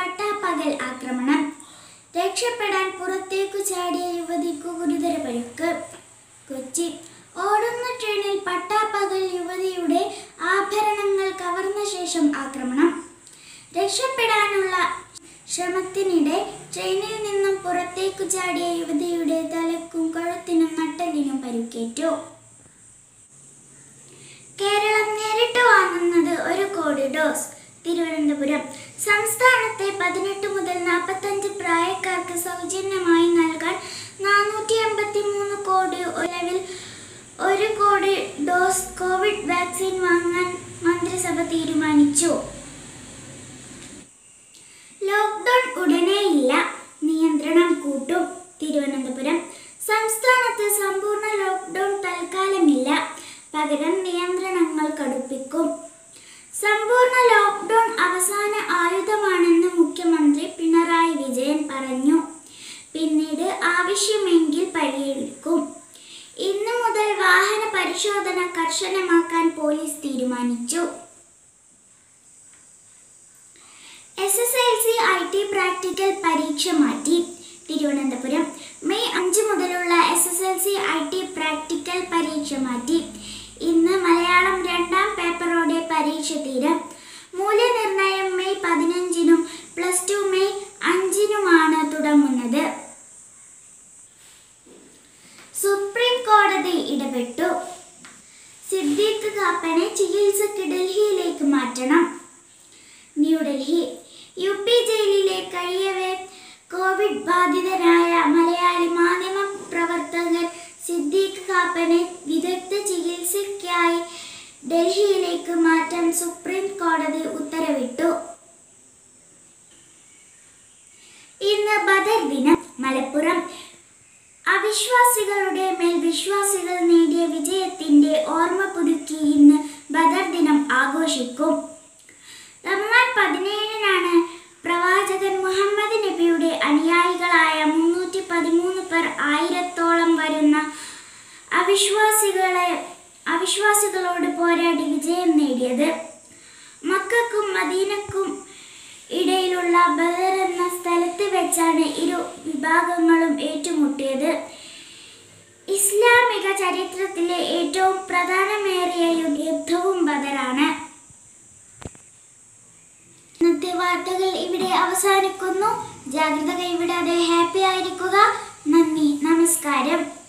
പട്ടാപ്പകൽ ആക്രമണം രക്ഷപ്പെടാൻ പുറത്തേക്കു ചാടിയ യുവതിക്കു ഗുരുതര പരിക്ക് കൊച്ചി ഓടുന്ന ട്രെയിനിൽ പട്ടാപ്പകൽ യുവതിയുടെ ആഭരണങ്ങൾ കവർന്ന ശേഷം ആക്രമണം രക്ഷപ്പെടാനുള്ള ശ്രമത്തിനിടെ ട്രെയിനിൽ നിന്നും പുറത്തേക്കു ചാടിയ യുവതിയുടെ തലക്കും കഴുത്തിനും നട്ടലിനും പരിക്കേറ്റു കേരളം നേരിട്ട് വാങ്ങുന്നത് ഒരു കോടി ഡോസ് തിരുവനന്തപുരം സംസ്ഥാനത്തെ പതിനെട്ട് മുതൽ നാൽപ്പത്തഞ്ച് പ്രായക്കാർക്ക് സൗജന്യമായി നൽകാൻ നാനൂറ്റി എൺപത്തി മൂന്ന് കോടി നിലവിൽ ഒരു കോടി ഡോസ് കോവിഡ് വാക്സിൻ വാങ്ങാൻ മന്ത്രിസഭ തീരുമാനിച്ചു ലോക്ക്ഡൌൺ ഉടനെ ഇല്ല നിയന്ത്രണം കൂട്ടും തിരുവനന്തപുരം സംസ്ഥാനത്ത് സമ്പൂർണ്ണ ലോക്ക്ഡൌൺ തൽക്കാലമില്ല പകരം നിയന്ത്രണങ്ങൾ കടുപ്പിക്കും സമ്പൂർണ്ണ ലോക്ക്ഡൌൺ അവസാന ആയുധമാണെന്ന് മുഖ്യമന്ത്രി പിണറായി വിജയൻ പറഞ്ഞു പിന്നീട് ആവശ്യമെങ്കിൽ പരിഗണിക്കും ഇന്നു മുതൽ വാഹന പരിശോധന കർശനമാക്കാൻ പോലീസ് തീരുമാനിച്ചു S S L C I T practical പരീക്ഷ മാറ്റി തിരുവനന്തപുരം മെയ് അഞ്ച് മുതലുള്ള S S L C I T practical പരീക്ഷ മാറ്റി ഇന്ന് മലയാളം രണ്ടാം പേപ്പറോടെ പരീക്ഷ തീരും മൂല്യനിർണ്ണയം മെയ് പതിനഞ്ചിനും പ്ലസ് ടു മെയ് അഞ്ചിനുമാണ് തുടങ്ങുന്നത് സുപ്രീം കോടതി ഇടപെട്ടു സിദ്ദീഖ് കാപ്പനെ ചികിത്സയ്ക്ക് ഡൽഹിയിലേക്ക് മാറ്റണം ന്യൂഡൽഹി യു പി ജയിലിലെ കഴിയവേ കോവിഡ് ബാധിതനായ മലയാളി മാധ്യമ പ്രവർത്തകൻ സിദ്ദീഖ് കാപ്പനെ വിദഗ്ധ ചികിത്സയ്ക്കായി ഡൽഹിയിലേക്ക് മാറ്റാൻ സുപ്രീം കോടതി ഉത്തരവിട്ടു ഇന്ന് ബദർ ദിനം മലപ്പുറം അവിശ്വാസികളുടെ മേൽ വിശ്വാസികൾ നേടിയ വിജയത്തിന്റെ ഓർമ്മ പുതുക്കി ഇന്ന് ബദർ ദിനം ആഘോഷിക്കും റമദാൻ പതിനേഴിനാണ് പ്രവാചകൻ മുഹമ്മദ് നബിയുടെ അനുയായികളായ മുന്നൂറ്റി പതിമൂന്ന് പേർ ആയിരത്തോളം വരുന്ന അവിശ്വാസികളെ അവിശ്വാസികളോട് പോരാടി വിജയം നേടിയത് മക്കൾക്കും മദീനക്കും ഇടയിലുള്ള ബദർ എന്ന സ്ഥലത്ത് വെച്ചാണ് ഇരു വിഭാഗങ്ങളും ഏറ്റുമുട്ടിയത് ഇസ്ലാമിക ചരിത്രത്തിലെ ഏറ്റവും പ്രധാനമേറിയ യുദ്ധവും ബദറാണ് ഇന്നത്തെ വാർത്തകൾ ഇവിടെ അവസാനിക്കുന്നു ജാഗ്രത കൈവിടാതെ ഹാപ്പി ആയിരിക്കുക നന്ദി നമസ്കാരം